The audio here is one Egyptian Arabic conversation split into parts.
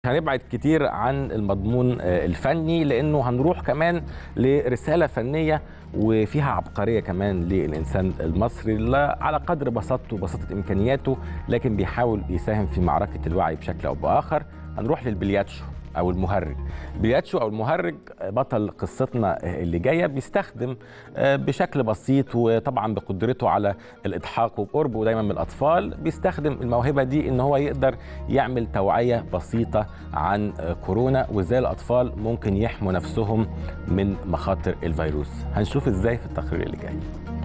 هنبعد كتير عن المضمون الفني لانه هنروح كمان لرساله فنيه وفيها عبقريه كمان للانسان المصري لا على قدر بساطته وبساطه امكانياته لكن بيحاول يساهم في معركه الوعي بشكل او باخر هنروح للبلياتشو او المهرج بلياتشو او المهرج بطل قصتنا اللي جايه بيستخدم بشكل بسيط وطبعا بقدرته على الاضحاك وقربه دايما من الاطفال بيستخدم الموهبه دي ان هو يقدر يعمل توعيه بسيطه عن كورونا وازاي الاطفال ممكن يحموا نفسهم من مخاطر الفيروس هنشوف ازاي في التقرير اللي جاي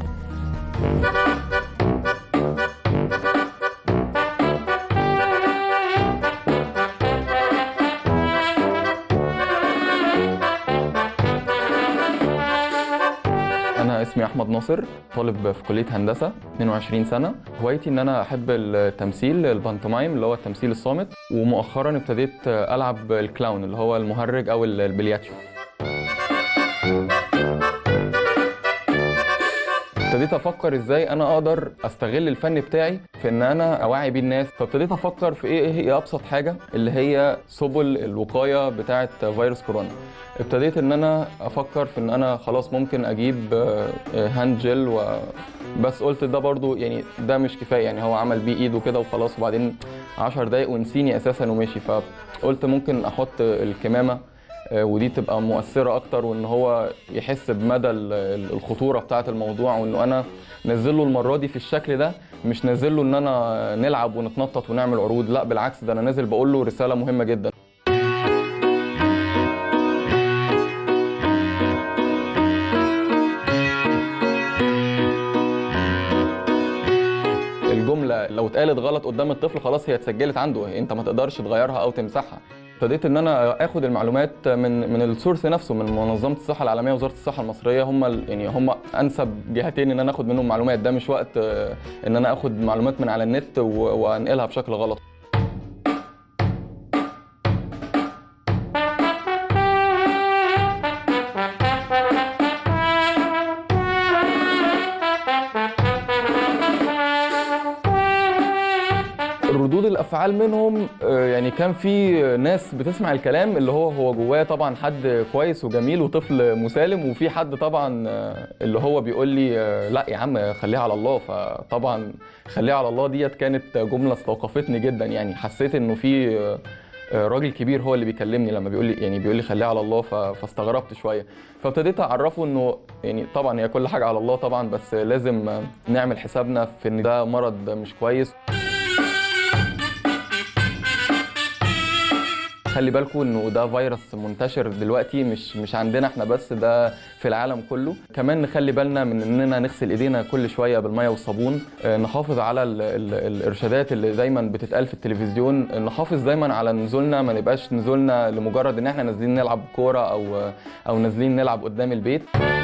انا اسمي احمد ناصر طالب في كليه هندسه 22 سنه هوايتي ان انا احب التمثيل البانتومايم اللي هو التمثيل الصامت ومؤخرا ابتديت العب الكلاون اللي هو المهرج او البلياتشو ابتديت افكر ازاي انا اقدر استغل الفن بتاعي في ان انا اوعي بيه الناس فابتديت افكر في ايه هي ابسط حاجه اللي هي سبل الوقايه بتاعه فيروس كورونا ابتديت ان انا افكر في ان انا خلاص ممكن اجيب هاند جل و بس قلت ده برضو يعني ده مش كفايه يعني هو عمل بيه ايده كده وخلاص وبعدين 10 دقايق ونسيني اساسا ومشي فقلت ممكن احط الكمامه ودي تبقى مؤثره اكتر وان هو يحس بمدى الخطوره بتاعه الموضوع وانه انا نزله المره دي في الشكل ده مش نازل له ان انا نلعب ونتنطط ونعمل عروض لا بالعكس ده انا نازل بقول له رساله مهمه جدا الجمله لو اتقالت غلط قدام الطفل خلاص هي اتسجلت عنده انت ما تقدرش تغيرها او تمسحها ابتديت ان انا اخد المعلومات من من السورس نفسه من منظمه الصحه العالميه ووزاره الصحه المصريه هم يعني هم انسب جهتين ان انا اخد منهم معلومات ده مش وقت ان انا اخد معلومات من على النت وانقلها بشكل غلط ردود الافعال منهم يعني كان في ناس بتسمع الكلام اللي هو هو جواه طبعا حد كويس وجميل وطفل مسالم وفي حد طبعا اللي هو بيقول لي لا يا عم خليها على الله فطبعا خليها على الله ديت كانت جمله استوقفتني جدا يعني حسيت انه في راجل كبير هو اللي بيكلمني لما بيقول لي يعني بيقول لي خليها على الله فاستغربت شويه فابتديت اعرفه انه يعني طبعا هي كل حاجه على الله طبعا بس لازم نعمل حسابنا في ان ده مرض مش كويس خلي بالكم انه ده فيروس منتشر دلوقتي مش مش عندنا احنا بس ده في العالم كله كمان نخلي بالنا من اننا نغسل ايدينا كل شويه بالميه والصابون نحافظ على ال ال الارشادات اللي دايما بتتقال في التلفزيون نحافظ دايما على نزولنا ما نبقاش نزولنا لمجرد ان احنا نازلين نلعب كوره او او نازلين نلعب قدام البيت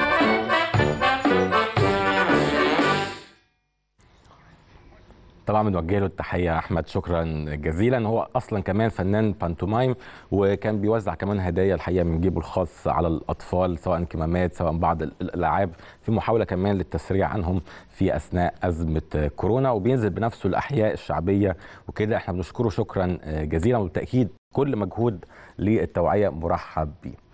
طبعا بنوجه له التحيه احمد شكرا جزيلا هو اصلا كمان فنان بانتومايم وكان بيوزع كمان هدايا الحقيقه من جيبه الخاص على الاطفال سواء كمامات سواء بعض الالعاب في محاوله كمان للتسريع عنهم في اثناء ازمه كورونا وبينزل بنفسه الاحياء الشعبيه وكده احنا بنشكره شكرا جزيلا وبالتاكيد كل مجهود للتوعيه مرحب بيه